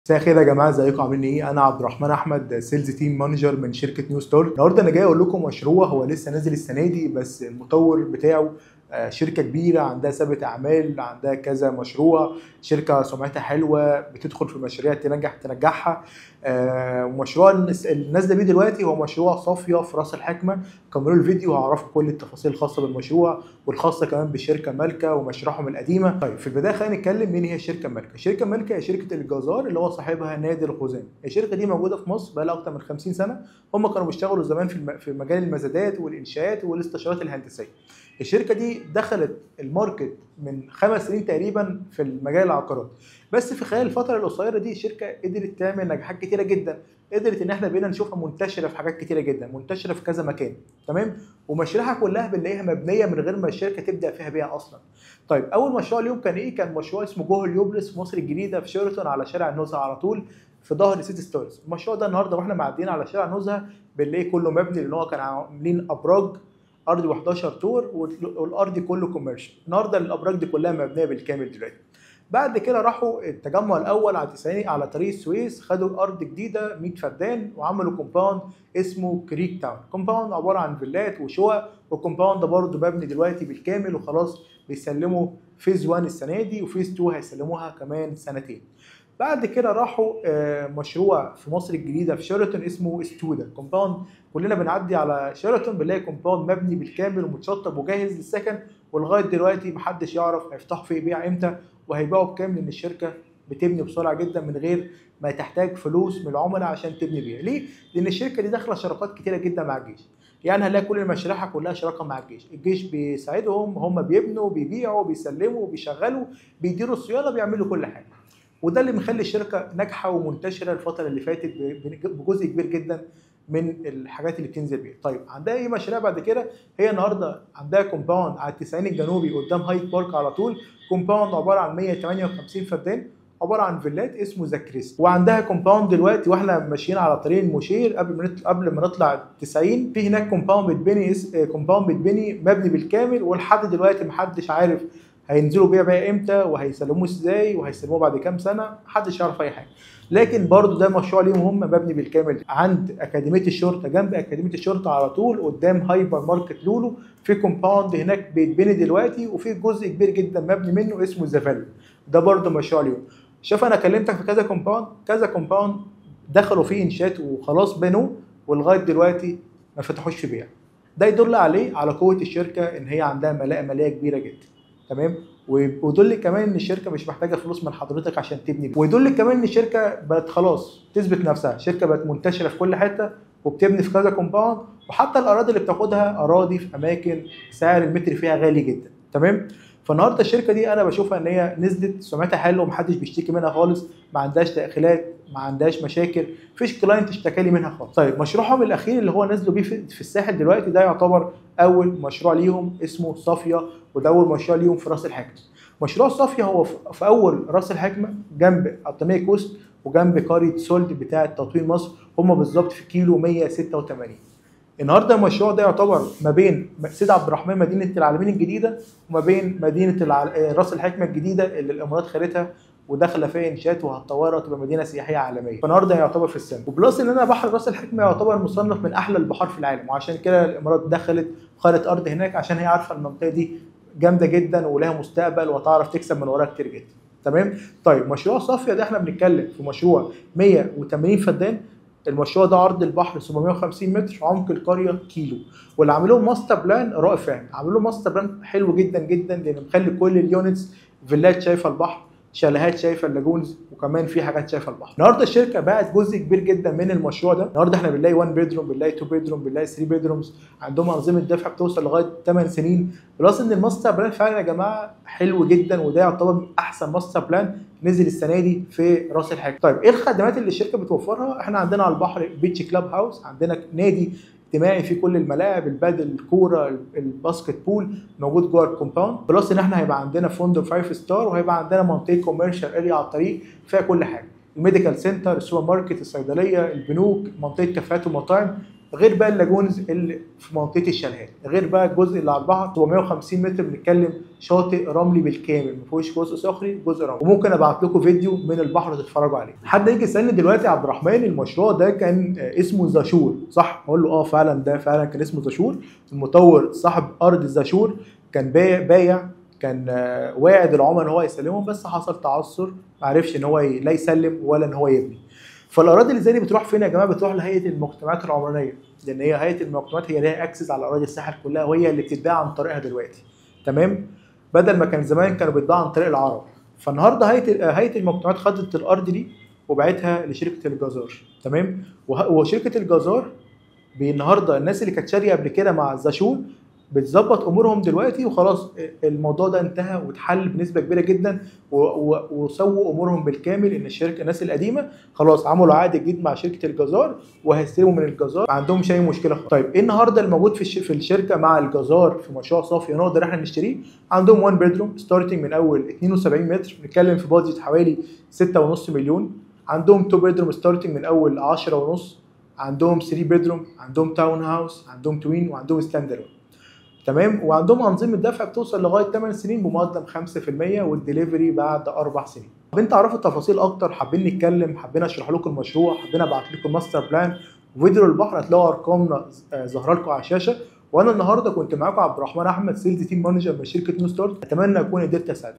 مساء الخير يا جماعه ازيكم عاملين ايه انا عبد الرحمن احمد سيلز تيم مانجر من شركه نيو ستار النهارده انا جاي اقول لكم مشروع هو لسه نازل السنه دي بس المطور بتاعه آه، شركه كبيره عندها سابقه اعمال عندها كذا مشروع شركه سمعتها حلوه بتدخل في مشاريع تنجح تنجحها آه، ومشروع الناس- اللي نازله بيه دلوقتي هو مشروع صافيه في راس الحكمه كملوا الفيديو هعرفكم كل التفاصيل الخاصه بالمشروع والخاصه كمان بالشركه مالكه ومشروعهم القديمه طيب في البدايه خلينا نتكلم مين هي الشركه مالكه الشركه مالكه هي شركه الجزار اللي هو صاحبها نادر الخزام الشركه دي موجوده في مصر بقى لها اكتر من 50 سنه هم كانوا بيشتغلوا زمان في الم- في مجال المزادات والانشاءات والاستشارات الهندسيه الشركه دي دخلت الماركت من خمس سنين تقريبا في المجال العقارات بس في خلال الفتره القصيره دي الشركه قدرت تعمل نجاحات كتيره جدا قدرت ان احنا بقينا نشوفها منتشره في حاجات كتيره جدا منتشره في كذا مكان تمام ومشاريعها كلها بنلاقيها مبنيه من غير ما الشركه تبدا فيها بيها اصلا طيب اول مشروع اليوم كان ايه كان مشروع اسمه جوه اليوبلس في مصر الجديده في شيراتون على شارع النزهه على طول في ظهر سيتي ستارز المشروع ده النهارده واحنا معديين على شارع النزهه بنلاقيه كله مبني لان هو كان عاملين ابراج ارضي 11 طور والارضي كله كوميرشال النهارده الابراج دي كلها مبنيه بالكامل دلوقتي بعد كده راحوا التجمع الاول على 90 على طريق السويس خدوا ارض جديده 100 فدان وعملوا كومباوند اسمه كريك تاون كومباوند عباره عن فيلات وشقق والكومباوند ده برضه مبني دلوقتي بالكامل وخلاص بيسلموا فيز 1 السنه دي وفيز 2 هيسلموها كمان سنتين بعد كده راحوا آه، مشروع في مصر الجديده في شيراتون اسمه استودا كومباوند كلنا بنعدي على شيراتون بنلاقي كومباوند مبني بالكامل ومتشطب وجاهز للسكن ولغايه دلوقتي محدش يعرف هيفتحوا فيه بيع امتى وهيبيعوا بكام لان الشركه بتبني بسرعه جدا من غير ما تحتاج فلوس من العملاء عشان تبني بيها ليه لان الشركه دي داخله شراكات كتيره جدا مع الجيش يعني هنلاقي كل مشاريعها كلها شراكه مع الجيش الجيش بيساعدهم هم بيبنوا بيبيعوا بيسلموا بيشغلوا بيديروا الصيانه بيعملوا كل حاجه وده اللي مخلي الشركه ناجحه ومنتشره الفتره اللي فاتت ب- بجزء كبير جدا من الحاجات اللي بتنزل بيها طيب عندها ايه مشاريع بعد كده هي النهارده عندها كومباوند على التسعين الجنوبي قدام هايت بارك على طول كومباوند عباره عن 158 فدان عباره عن فيلات اسمه زاكريست وعندها كومباوند دلوقتي واحنا ماشيين على طريق المشير قبل ما نطلع قبل ما نطلع 90 في هناك كومباوند بيتبني اس- آه، كومباوند بيتبني مبني بالكامل ولحد دلوقتي محدش عارف هينزلوا بيها بقى امتى وهيسلموه ازاي وهيسلموه بعد كام سنه محدش يعرف اي حاجه لكن برضو ده مشروع ليهم هم مبني بالكامل عند اكاديميه الشرطه جنب اكاديميه الشرطه على طول قدام هايبر ماركت لولو في كومباوند هناك بيتبني دلوقتي وفي جزء كبير جدا مبني منه اسمه زافالو ده برضو مشروع ليهم شوف انا كلمتك في كذا كومباوند كذا كومباوند دخلوا فيه انشاءات وخلاص بنوه ولغايه دلوقتي ما فتحوش في بيع ده يدل عليه على قوه الشركه ان هي عندها ملاءه ماليه كبيره جدا تمام و- ويدل كمان ان الشركه مش محتاجه فلوس من حضرتك عشان تبني ويدل كمان ان الشركه بقت خلاص تثبت نفسها الشركه بقت منتشره في كل حته وبتبني في كذا كومباوند وحتى الاراضي اللي بتاخدها اراضي في اماكن سعر المتر فيها غالي جدا تمام فالنهارده الشركه دي انا بشوفها ان هي نزلت سمعتها حلوه ومحدش بيشتكي منها خالص ما عندهاش تاخيرات ما عندهاش مشاكل مفيش كلاينت اشتكى لي منها خالص طيب مشروعهم الاخير اللي هو نزلوا بيه في في الساحل دلوقتي ده يعتبر اول مشروع ليهم اسمه صافيه وده اول مشروع ليهم في راس الحكمه مشروع صافيه هو في في اول راس الحكمه جنب الطميه كوست وجنب قريه سولد بتاعه تطوير مصر هم بالظبط في كيلو 186 النهارده المشروع ده يعتبر ما بين سيد عبد الرحمن مدينه العالمين الجديده وما بين مدينه الع... آه، راس الحكمه الجديده اللي الامارات خدتها وداخله فيها انشاءات وهتطورها وتبقى مدينه سياحيه عالميه فالنهارده يعتبر في السن وبلس ان انا بحر راس الحكمه يعتبر مصنف من احلى البحار في العالم وعشان كده الامارات دخلت خدت ارض هناك عشان هي عارفه المنطقه دي جامده جدا ولها مستقبل وهتعرف تكسب من وراها كتير جدا تمام طيب مشروع صافيه ده احنا بنتكلم في مشروع 180 فدان المشروع ده عرض البحر 750 متر عمق القريه كيلو واللي عامل لهم ماستر بلان رائع فعلا عامل لهم ماستر بلان حلو جدا جدا لان مخلي كل اليونتس فيلات شايفه البحر شاليهات شايفه اللاجونز وكمان في حاجات شايفه البحر النهارده الشركه باعت جزء كبير جدا من المشروع ده النهارده احنا بنلاقي 1 بيدروم بنلاقي 2 بيدروم بنلاقي 3 بيدرومز عندهم انظمه دفع بتوصل لغايه 8 سنين بلس ان الماستر بلان فعلا يا جماعه حلو جدا وده يعتبر من احسن ماستر بلان نزل السنه دي في راس الحكمه طيب ايه الخدمات اللي الشركه بتوفرها احنا عندنا على البحر بيتش كلاب هاوس عندنا نادي اجتماعي فيه كل الملاعب البادل الكوره الباسكت بول موجود جوه الكومباوند بلس ان احنا هيبقى عندنا فندق 5 ستار وهيبقى عندنا منطقه كوميرشال اريا على الطريق فيها كل حاجه الميديكال سنتر السوبر ماركت الصيدليه البنوك منطقه كافيهات ومطاعم غير بقى اللاجونز اللي في منطقه الشلهات غير بقى الجزء اللي على البحر 750 متر بنتكلم شاطئ رملي بالكامل ما فيهوش جزء صخري جزء رملي وممكن ابعت لكم فيديو من البحر تتفرجوا عليه حد يجي يسالني دلوقتي يا عبد الرحمن المشروع ده كان اسمه زاشور صح اقول له اه فعلا ده فعلا كان اسمه زاشور المطور صاحب ارض زاشور كان بايع بايع كان واعد العملاء ان هو يسلمهم بس حصل تعثر ما عرفش ان هو لا يسلم ولا ان هو يبني فالاراضي اللي زي دي بتروح فين يا جماعه بتروح لهيئه المجتمعات العمرانيه لان هي هيئه المجتمعات هي ليها اكسس على اراضي الساحل كلها وهي اللي بتتباع عن طريقها دلوقتي تمام بدل ما كان زمان كانوا بيتباعوا عن طريق العرب فالنهارده هيئه هيئه المجتمعات خدت الارض دي وباعتها لشركه الجزار تمام وشركه الجزار النهارده الناس اللي كانت شاريه قبل كده مع الزاشون بتظبط امورهم دلوقتي وخلاص الموضوع ده انتهى واتحل بنسبه كبيره جدا وسووا امورهم بالكامل ان الشركه الناس القديمه خلاص عملوا عقد جديد مع شركه الجزار وهيستلموا من الجزار ما عندهمش اي مشكله خالص. طيب ايه النهارده الموجود في في الشركه مع الجزار في مشروع صافي نقدر احنا نشتريه عندهم 1 بيدروم ستارتنج من اول 72 متر بنتكلم في بادجت حوالي 6.5 مليون عندهم 2 بيدروم ستارتنج من اول 10 ونص عندهم 3 بيدروم عندهم تاون هاوس عندهم توين وعندهم ستاند تمام وعندهم انظمه دفع بتوصل لغايه 8 سنين بمقدم 5% والدليفري بعد اربع سنين. حابين تعرفوا التفاصيل اكتر حابين نتكلم حابين اشرح لكم المشروع حابين ابعت لكم ماستر بلان وفيديو البحر هتلاقوا ارقامنا ظاهره لكم على الشاشه وانا النهارده كنت معاكم عبد الرحمن احمد سيلز تيم مانجر من شركه نيو ستارت اتمنى اكون قدرت اساعدكم